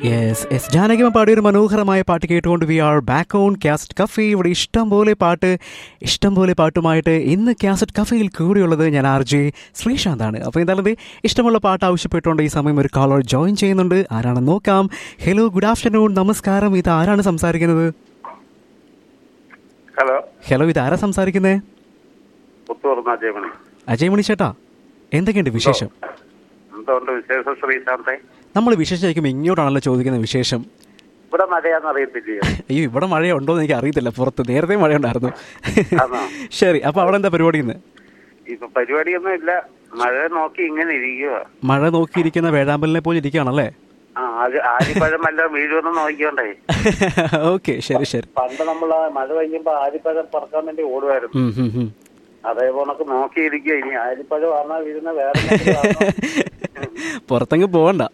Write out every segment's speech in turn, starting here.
Yes S ജാനകിമ പാടിയ ഒരു മനോഹരമായ പാട്ട് കേട്ടുകൊണ്ട് we are back on cast cafe ഇവിടെ ഇഷ്ടം പോലെ പാട്ട് ഇഷ്ടം പോലെ പാട്ടുമായിട്ട് ഇന്ന് കാസറ്റ് കഫേയിൽ കൂടിയുള്ളത് ഞാൻ ആർ ജെ ശ്രീശാന്താണ് അപ്പോൾ എന്തായാലും ദേ ഇഷ്ടമുള്ള പാട്ട് ആവശ്യപ്പെട്ടുകൊണ്ട് ഈ സമയം ഒരു കോളർ ജോയിൻ ചെയ്യുന്നുണ്ട് ആരാണെന്ന് നോക്കാം ഹലോ ഗുഡ് ആഫ്റ്റർനൂൺ നമസ്കാരം ഇത് ആരാണ് സംസാരിക്കുന്നത് ഹലോ ഹലോ ഇത് ആരാ സംസാരിക്കുന്നത് പുത്തൂർ നാജയമണി അജയ് മണി ചേട്ടാ എന്തൊക്കെയുണ്ട് വിശേഷം എന്തുകൊണ്ട് വിശേഷം ശ്രീശാന്തെ നമ്മൾ വിശേഷം ചോദിക്കുമ്പോൾ ഇങ്ങോട്ടാണല്ലോ ചോദിക്കുന്നത് വിശേഷം ഇവിടെ മഴയാന്ന് അറിയത്തില്ലയോ അയ്യോ ഇവിടെ മഴയുണ്ടോ എന്ന് എനിക്ക് അറിയത്തില്ല പുറത്ത് നേരത്തെ മഴയുണ്ടായിരുന്നു ആണോ? ശരി അപ്പൊ അവിടെ എന്താ പരിപാടി ഇന്ന് ഇപ്പൊ പരിപാടിയൊന്നും ഇല്ല മഴ നോക്കി ഇങ്ങനെ ഇരിക്കുക മഴ നോക്കിയിരിക്കുന്ന വേഴാമ്പലിനെ പോലെ ഇരിക്കുകയാണല്ലേ ആ അത് ആരിപ്പഴം വല്ല വീഴുമെന്ന് നോക്കിയോണ്ടേ ഓക്കെ ശരി ശരി പണ്ട് നമ്മൾ മഴ പെയ്യുമ്പോ ആരിപ്പഴം പറക്കാൻ വേണ്ടി ഓടുമായിരുന്നു ഉം, ഉം, ഉം. അതേപോലെ നോക്കിയിരിക്കുക ഇനി ആരിപ്പഴം ആണോ വീഴുന്ന വേറെ എന്തെങ്കിലും ആണോ? പുറത്തെങ്ങ് പോകണ്ട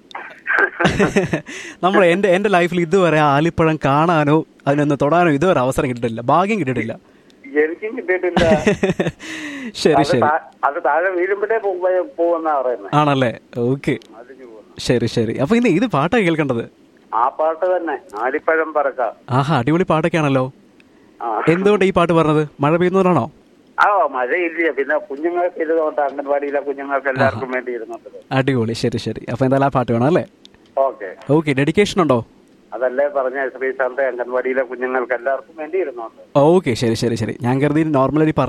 നമ്മൾ എൻ്റെ എൻ്റെ ലൈഫിൽ ഇതുവരെ ആലിപ്പഴം കാണാനോ അതിനൊന്ന് തൊടാനോ ഇതുവരെ അവസരം കിട്ടിയിട്ടില്ല ഭാഗ്യം കിട്ടിയിട്ടില്ല എനിക്കും കിട്ടിയിട്ടില്ല ശരി അത് ശരി താ- അത് താഴെ വീഴുമ്പോഴേ പോവെന്നാ പറയുന്നത് ആണല്ലേ ഓക്കെ അതിന് പോകുന്നു ശരി ശരി അപ്പൊ ഇന്ന് ഇത് പാട്ടാണ് കേൾക്കേണ്ടത് ആ പാട്ട് തന്നെ ആലിപ്പഴം പറക്കാം ആഹാ അടിപൊളി പാട്ടൊക്കെയാണല്ലോ ആ എന്തുകൊണ്ട് ഈ പാട്ട് പറഞ്ഞത് മഴ പെയ്യുന്നവരാണോ ആ മഴയില്ല പിന്നെ കുഞ്ഞുങ്ങൾക്ക് ഇരുന്നുകൊണ്ട് അംഗൻവാടിയിലെ കുഞ്ഞുങ്ങൾക്ക് എല്ലാവർക്കും വേണ്ടി ഇരുന്നുണ്ട് അടിപൊളി ശരി ശരി അപ്പൊ എന്തായാലും ആ പാട്ട് വേണം അല്ലേ ഓക്കെ ഓക്കെ ഡെഡിക്കേഷൻ ഉണ്ടോ അതല്ലേ പറഞ്ഞ ശ്രീശാന്ത് അംഗൻവാടിയിലെ കുഞ്ഞുങ്ങൾക്ക് എല്ലാവർക്കും വേണ്ടി ഇരുന്നുണ്ട് ഓക്കെ ശരി ശരി ശരി ഞാൻ കരുതി നോർമലി പറഞ്ഞു